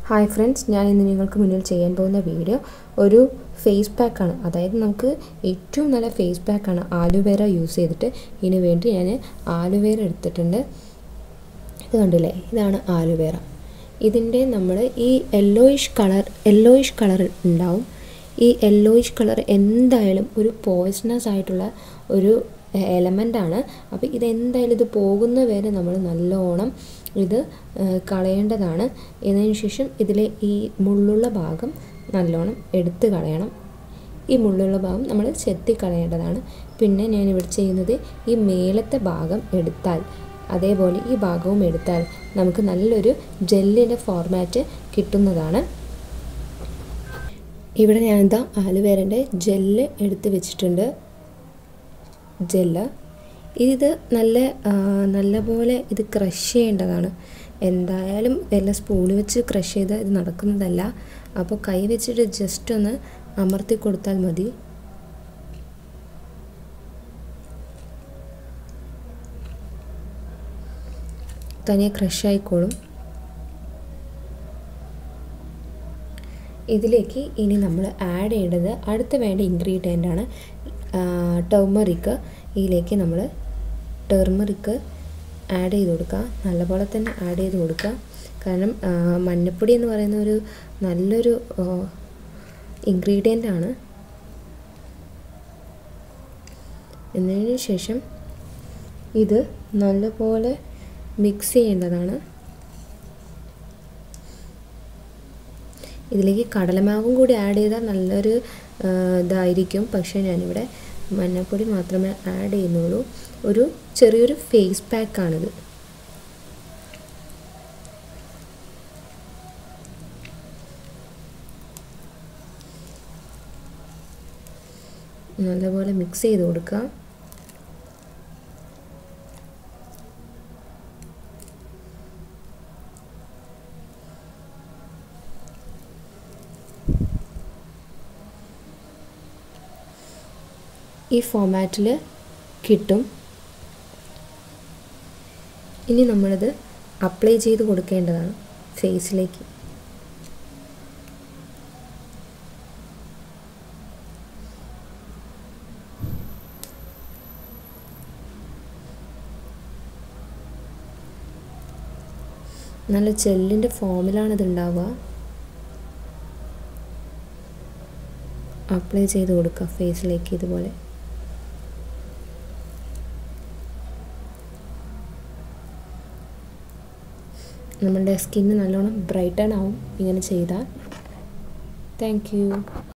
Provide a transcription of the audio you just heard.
hi friends ഞാൻ ഇന്ന് നിങ്ങൾക്ക് മുന്നിൽ ചെയ്യാൻ പോകുന്ന വീഡിയോ ഒരു ഫേസ് പാക്കാണ് അതായത് നമുക്ക് ഏറ്റവും നല്ല ഫേസ് പാക്കാണ് ആലുവേര യൂസ് ചെയ്തിട്ട് ഇതിന് വേണ്ടി ഞാൻ ആലുവേര എടുത്തിട്ടുണ്ട് ഇത് കണ്ടില്ലേ ഇതാണ് ആലുവേര ഇതിൻ്റെ നമ്മൾ ഈ യെല്ലോയിഷ് കളർ യെല്ലോയിഷ് കളർ ഉണ്ടാവും ഈ യെല്ലോയിഷ് കളർ എന്തായാലും ഒരു പോയ്സണസ് ആയിട്ടുള്ള ഒരു എലമെൻ്റാണ് അപ്പോൾ ഇതെന്തായാലും ഇത് പോകുന്ന വരെ നമ്മൾ നല്ലോണം ഇത് കളയേണ്ടതാണ് ഇതിന് ശേഷം ഇതിലെ ഈ മുള്ളുള്ള ഭാഗം നല്ലോണം എടുത്ത് കളയണം ഈ മുള്ളുള്ള ഭാഗം നമ്മൾ ചെത്തി കളയേണ്ടതാണ് പിന്നെ ഞാൻ ഇവിടെ ചെയ്യുന്നത് ഈ മേലത്തെ ഭാഗം എടുത്താൽ അതേപോലെ ഈ ഭാഗവും എടുത്താൽ നമുക്ക് നല്ലൊരു ജെല്ലിൻ്റെ ഫോർമാറ്റ് കിട്ടുന്നതാണ് ഇവിടെ ഞാനെന്താ ആലുവേരൻ്റെ ജെല്ല് എടുത്ത് വെച്ചിട്ടുണ്ട് ജെല്ല് ഇത് നല്ല നല്ല പോലെ ഇത് ക്രഷ് ചെയ്യേണ്ടതാണ് എന്തായാലും എല്ലാം സ്പൂൺ വെച്ച് ക്രഷ് ചെയ്ത് ഇത് നടക്കുന്നതല്ല അപ്പോൾ കൈ വെച്ചിട്ട് ജസ്റ്റ് ഒന്ന് അമർത്തി കൊടുത്താൽ മതി തനിയെ ക്രഷ് ആയിക്കോളും ഇതിലേക്ക് ഇനി നമ്മൾ ആഡ് ചെയ്യേണ്ടത് അടുത്ത വേണ്ട ഇൻഗ്രീഡിയൻ്റ് ആണ് ടർമറിക്ക് ഇതിലേക്ക് നമ്മൾ ടർമറിക്ക് ആഡ് ചെയ്ത് കൊടുക്കുക നല്ലപോലെ തന്നെ ആഡ് ചെയ്ത് കൊടുക്കുക കാരണം മഞ്ഞപ്പൊടി എന്ന് പറയുന്ന ഒരു നല്ലൊരു ഇൻഗ്രീഡിയൻ്റ് ആണ് എന്നതിന് ശേഷം ഇത് നല്ലപോലെ മിക്സ് ചെയ്യേണ്ടതാണ് ഇതിലേക്ക് കടലമാവും കൂടി ആഡ് ചെയ്താൽ നല്ലൊരു ഇതായിരിക്കും പക്ഷേ ഞാനിവിടെ മഞ്ഞൾപ്പൊടി മാത്രമേ ആഡ് ചെയ്യുന്നുള്ളൂ ഒരു ചെറിയൊരു ഫേസ് പാക്കാണിത് നല്ലപോലെ മിക്സ് ചെയ്ത് കൊടുക്കുക ഈ ഫോമാറ്റിൽ കിട്ടും ഇനി നമ്മളിത് അപ്ലൈ ചെയ്ത് കൊടുക്കേണ്ടതാണ് ഫേസിലേക്ക് നല്ല ജെല്ലിൻ്റെ ഫോമിലാണ് ഇത് ഉണ്ടാവുക അപ്ലൈ ചെയ്ത് കൊടുക്കുക ഫേസിലേക്ക് ഇതുപോലെ നമ്മുടെ സ്കിന്ന് നല്ലോണം ബ്രൈറ്റൺ ആവും ഇങ്ങനെ ചെയ്താൽ താങ്ക്